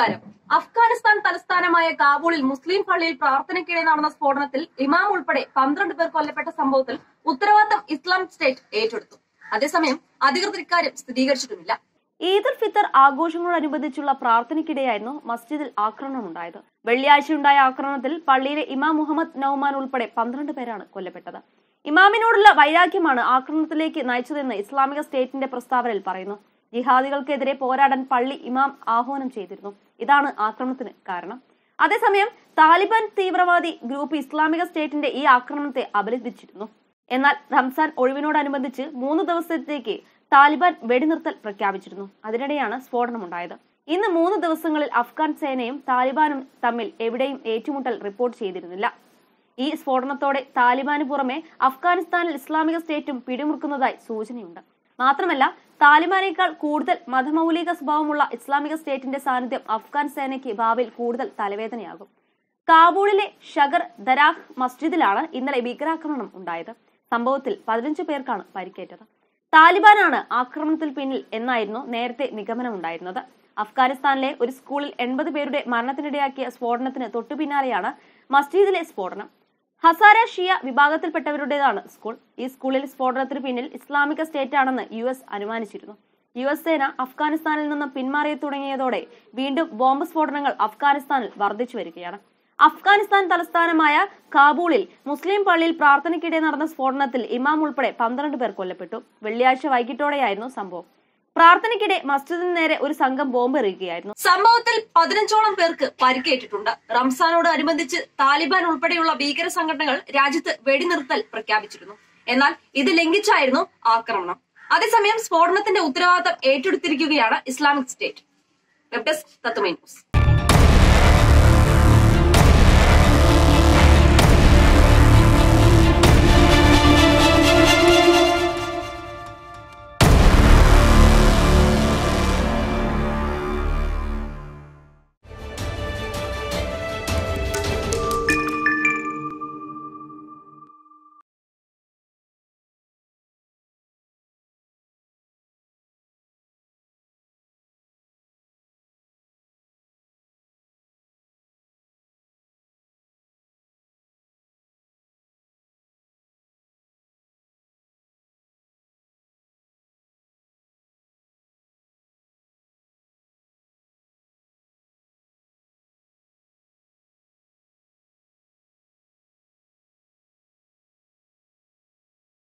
നമസ്കാരം അഫ്ഗാനിസ്ഥാൻ തലസ്ഥാനമായ കാബൂളിൽ മുസ്ലിം പള്ളിയിൽ പ്രാർത്ഥനയ്ക്കിടെ നടന്ന സ്ഫോടനത്തിൽ ഇമാം ഉൾപ്പെടെ പന്ത്രണ്ട് പേർ കൊല്ലപ്പെട്ട സംഭവത്തിൽ ഉത്തരവാദിത്തം ഇസ്ലാമിക് സ്റ്റേറ്റ് ഏറ്റെടുത്തു അതേസമയം അധികൃതർ ഇക്കാര്യം സ്ഥിരീകരിച്ചിട്ടുമില്ല ഈദുൽ ഫിത്തർ ആഘോഷങ്ങളോടനുബന്ധിച്ചുള്ള പ്രാർത്ഥനയ്ക്കിടെയായിരുന്നു മസ്ജിദിൽ ആക്രമണമുണ്ടായത് വെള്ളിയാഴ്ചയുണ്ടായ ആക്രമണത്തിൽ പള്ളിയിലെ ഇമാം മുഹമ്മദ് നൌമാൻ ഉൾപ്പെടെ പന്ത്രണ്ട് പേരാണ് കൊല്ലപ്പെട്ടത് ഇമാമിനോടുള്ള വൈരാഗ്യമാണ് ആക്രമണത്തിലേക്ക് നയിച്ചതെന്ന് ഇസ്ലാമിക സ്റ്റേറ്റിന്റെ പ്രസ്താവനയിൽ പറയുന്നു ജിഹാദികൾക്കെതിരെ പോരാടാൻ പള്ളി ഇമാം ആഹ്വാനം ചെയ്തിരുന്നു ഇതാണ് ആക്രമണത്തിന് കാരണം അതേസമയം താലിബാൻ തീവ്രവാദി ഗ്രൂപ്പ് ഇസ്ലാമിക സ്റ്റേറ്റിന്റെ ഈ ആക്രമണത്തെ അപലപിച്ചിരുന്നു എന്നാൽ റംസാൻ ഒഴിവിനോടനുബന്ധിച്ച് മൂന്ന് ദിവസത്തേക്ക് താലിബാൻ വെടിനിർത്തൽ പ്രഖ്യാപിച്ചിരുന്നു അതിനിടെയാണ് സ്ഫോടനമുണ്ടായത് ഇന്ന് മൂന്ന് ദിവസങ്ങളിൽ അഫ്ഗാൻ സേനയും താലിബാനും തമ്മിൽ എവിടെയും ഏറ്റുമുട്ടൽ റിപ്പോർട്ട് ചെയ്തിരുന്നില്ല ഈ സ്ഫോടനത്തോടെ താലിബാന് പുറമെ അഫ്ഗാനിസ്ഥാനിൽ ഇസ്ലാമിക സ്റ്റേറ്റും പിടിമുറുക്കുന്നതായി സൂചനയുണ്ട് മാത്രമല്ല താലിബാനേക്കാൾ കൂടുതൽ മതമൗലിക സ്വഭാവമുള്ള ഇസ്ലാമിക സ്റ്റേറ്റിന്റെ സാന്നിധ്യം അഫ്ഗാൻ സേനയ്ക്ക് ഭാവിയിൽ കൂടുതൽ തലവേദനയാകും കാബൂളിലെ ഷഗർ ദരാഹ് മസ്ജിദിലാണ് ഇന്നലെ ഭീകരാക്രമണം ഉണ്ടായത് സംഭവത്തിൽ പതിനഞ്ച് പേർക്കാണ് പരിക്കേറ്റത് താലിബാനാണ് ആക്രമണത്തിൽ പിന്നിൽ എന്നായിരുന്നു നേരത്തെ നിഗമനമുണ്ടായിരുന്നത് അഫ്ഗാനിസ്ഥാനിലെ ഒരു സ്കൂളിൽ എൺപത് പേരുടെ മരണത്തിനിടയാക്കിയ സ്ഫോടനത്തിന് തൊട്ടു പിന്നാലെയാണ് മസ്ജിദിലെ സ്ഫോടനം ഹസാര ഷിയ വിഭാഗത്തിൽപ്പെട്ടവരുടേതാണ് സ്കൂൾ ഈ സ്കൂളിൽ സ്ഫോടനത്തിന് പിന്നിൽ ഇസ്ലാമിക സ്റ്റേറ്റ് ആണെന്ന് യു എസ് അനുമാനിച്ചിരുന്നു യു എസ് സേന അഫ്ഗാനിസ്ഥാനിൽ നിന്ന് പിന്മാറി തുടങ്ങിയതോടെ വീണ്ടും ബോംബ് സ്ഫോടനങ്ങൾ അഫ്ഗാനിസ്ഥാനിൽ വർദ്ധിച്ചു വരികയാണ് അഫ്ഗാനിസ്ഥാൻ തലസ്ഥാനമായ കാബൂളിൽ മുസ്ലിം പള്ളിയിൽ പ്രാർത്ഥനയ്ക്കിടെ നടന്ന സ്ഫോടനത്തിൽ ഇമാം ഉൾപ്പെടെ പന്ത്രണ്ട് പേർ കൊല്ലപ്പെട്ടു വെള്ളിയാഴ്ച വൈകിട്ടോടെയായിരുന്നു സംഭവം പ്രാർത്ഥനയ്ക്കിടെ മസ്ജിദിന് നേരെ ഒരു സംഘം ബോംബ് എറിയുകയായിരുന്നു സംഭവത്തിൽ പതിനഞ്ചോളം പേർക്ക് പരിക്കേറ്റിട്ടുണ്ട് റംസാനോട് അനുബന്ധിച്ച് താലിബാൻ ഉൾപ്പെടെയുള്ള ഭീകര സംഘടനകൾ രാജ്യത്ത് വെടിനിർത്തൽ പ്രഖ്യാപിച്ചിരുന്നു എന്നാൽ ഇത് ലംഘിച്ചായിരുന്നു ആക്രമണം അതേസമയം സ്ഫോടനത്തിന്റെ ഉത്തരവാദിത്തം ഏറ്റെടുത്തിരിക്കുകയാണ് ഇസ്ലാമിക് സ്റ്റേറ്റ് വെബ് ഡെസ്ക് തത്തുമൈ ന്യൂസ്